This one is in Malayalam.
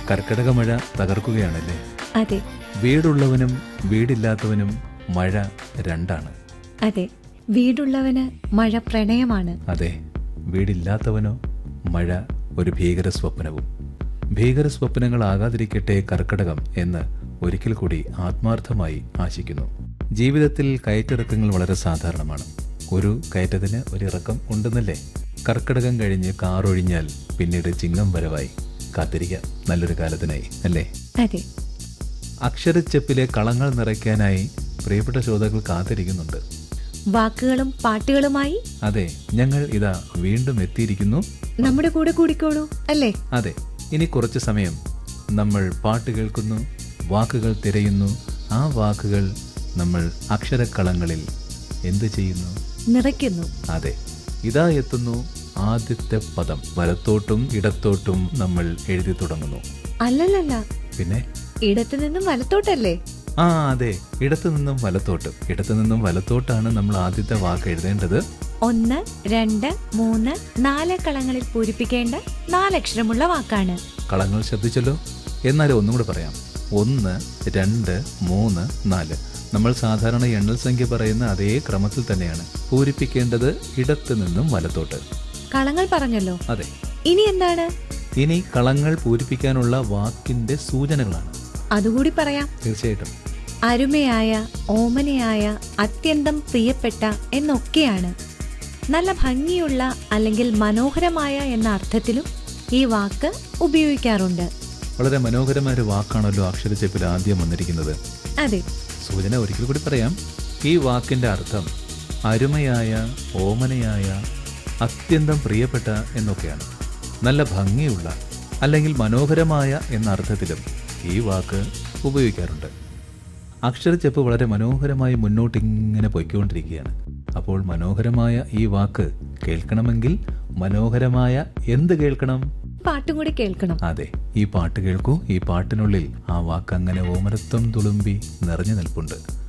കർക്കിടക മഴ തകർക്കുകയാണല്ലേ അതെ വീടുള്ളവനും വീടില്ലാത്തവനും മഴ രണ്ടാണ് അതെ വീടുള്ളവന് മഴ പ്രണയമാണ് അതെ വീടില്ലാത്തവനോ മഴ ഒരു ഭീകര സ്വപ്നവും ഭീകര സ്വപ്നങ്ങളാകാതിരിക്കട്ടെ കർക്കിടകം എന്ന് ഒരിക്കൽ കൂടി ആത്മാർത്ഥമായി ആശിക്കുന്നു ജീവിതത്തിൽ കയറ്റിറക്കങ്ങൾ വളരെ സാധാരണമാണ് ഒരു കയറ്റത്തിന് ഒരു ഇറക്കം ഉണ്ടെന്നല്ലേ കർക്കിടകം കഴിഞ്ഞ് കാറൊഴിഞ്ഞാൽ പിന്നീട് ചിങ്ങം വരവായി കാത്തിരിക്കാം നല്ലൊരു കാലത്തിനായി അല്ലേ അതെ അക്ഷരച്ചെപ്പിലെ കളങ്ങൾ നിറയ്ക്കാനായി പ്രിയപ്പെട്ട ശ്രോതാക്കൾ കാത്തിരിക്കുന്നുണ്ട് വാക്കുകളും പാട്ടുകളുമായി അതെ ഞങ്ങൾ ഇതാ വീണ്ടും എത്തിയിരിക്കുന്നു നമ്മുടെ കൂടെ കൂടിക്കോളൂ അല്ലേ അതെ ഇനി കുറച്ച് സമയം നമ്മൾ പാട്ട് കേൾക്കുന്നു വാക്കുകൾ തിരയുന്നു ആ വാക്കുകൾ നമ്മൾ അക്ഷരക്കളങ്ങളിൽ എന്ത് ചെയ്യുന്നു നിറയ്ക്കുന്നു അതെ ഇതാ എത്തുന്നു ആദ്യത്തെ പദം വലത്തോട്ടും ഇടത്തോട്ടും നമ്മൾ എഴുതി തുടങ്ങുന്നു അല്ലല്ലല്ല പിന്നെ ഇടത്തു നിന്നും വലത്തോട്ടല്ലേ ആ അതെ ഇടത്തു നിന്നും വലത്തോട്ട് ഇടത്തു നിന്നും വലത്തോട്ടാണ് നമ്മൾ ആദ്യത്തെ വാക്ക് എഴുതേണ്ടത് ഒന്ന് രണ്ട് മൂന്ന് നാല് കളങ്ങളിൽ പൂരിപ്പിക്കേണ്ട നാലക്ഷരമുള്ള വാക്കാണ് കളങ്ങൾ ശ്രദ്ധിച്ചല്ലോ എന്നാലും ഒന്നും കൂടെ പറയാം ഒന്ന് രണ്ട് മൂന്ന് നാല് നമ്മൾ സാധാരണ എണ്ണൽ സംഖ്യ പറയുന്ന അതേ ക്രമത്തിൽ തന്നെയാണ് പൂരിപ്പിക്കേണ്ടത് ഇടത്ത് നിന്നും വലത്തോട്ട് കളങ്ങൾ പറഞ്ഞല്ലോ അതെ ഇനി എന്താണ് ഇനി കളങ്ങൾ പൂരിപ്പിക്കാനുള്ള വാക്കിന്റെ സൂചനകളാണ് അതുകൂടി പറയാം തീർച്ചയായിട്ടും അരുമയായ ഓമനയായ അത്യന്തം പ്രിയപ്പെട്ട എന്നൊക്കെയാണ് നല്ല ഭംഗിയുള്ള അല്ലെങ്കിൽ മനോഹരമായ എന്ന അർത്ഥത്തിലും ഈ വാക്ക് ഉപയോഗിക്കാറുണ്ട് വളരെ മനോഹരമായ ഒരു വാക്കാണല്ലോ അക്ഷരച്ചെപ്പിൽ ആദ്യം വന്നിരിക്കുന്നത് അതെ സൂചന ഒരിക്കൽ കൂടി പറയാം ഈ വാക്കിന്റെ അർത്ഥം അരുമയായ ഓമനയായ അത്യന്തം പ്രിയപ്പെട്ട എന്നൊക്കെയാണ് നല്ല ഭംഗിയുള്ള അല്ലെങ്കിൽ മനോഹരമായ എന്ന അർത്ഥത്തിലും ഈ വാക്ക് ഉപയോഗിക്കാറുണ്ട് അക്ഷരച്ചെപ്പ് വളരെ മനോഹരമായി മുന്നോട്ടിങ്ങനെ പൊയ്ക്കൊണ്ടിരിക്കുകയാണ് അപ്പോൾ മനോഹരമായ ഈ വാക്ക് കേൾക്കണമെങ്കിൽ മനോഹരമായ എന്ത് കേൾക്കണം പാട്ടും കൂടി കേൾക്കണം അതെ ഈ പാട്ട് കേൾക്കൂ ഈ പാട്ടിനുള്ളിൽ ആ വാക്ക് അങ്ങനെ ഓമനത്വം തുളുമ്പി നിറഞ്ഞു നിൽപ്പുണ്ട്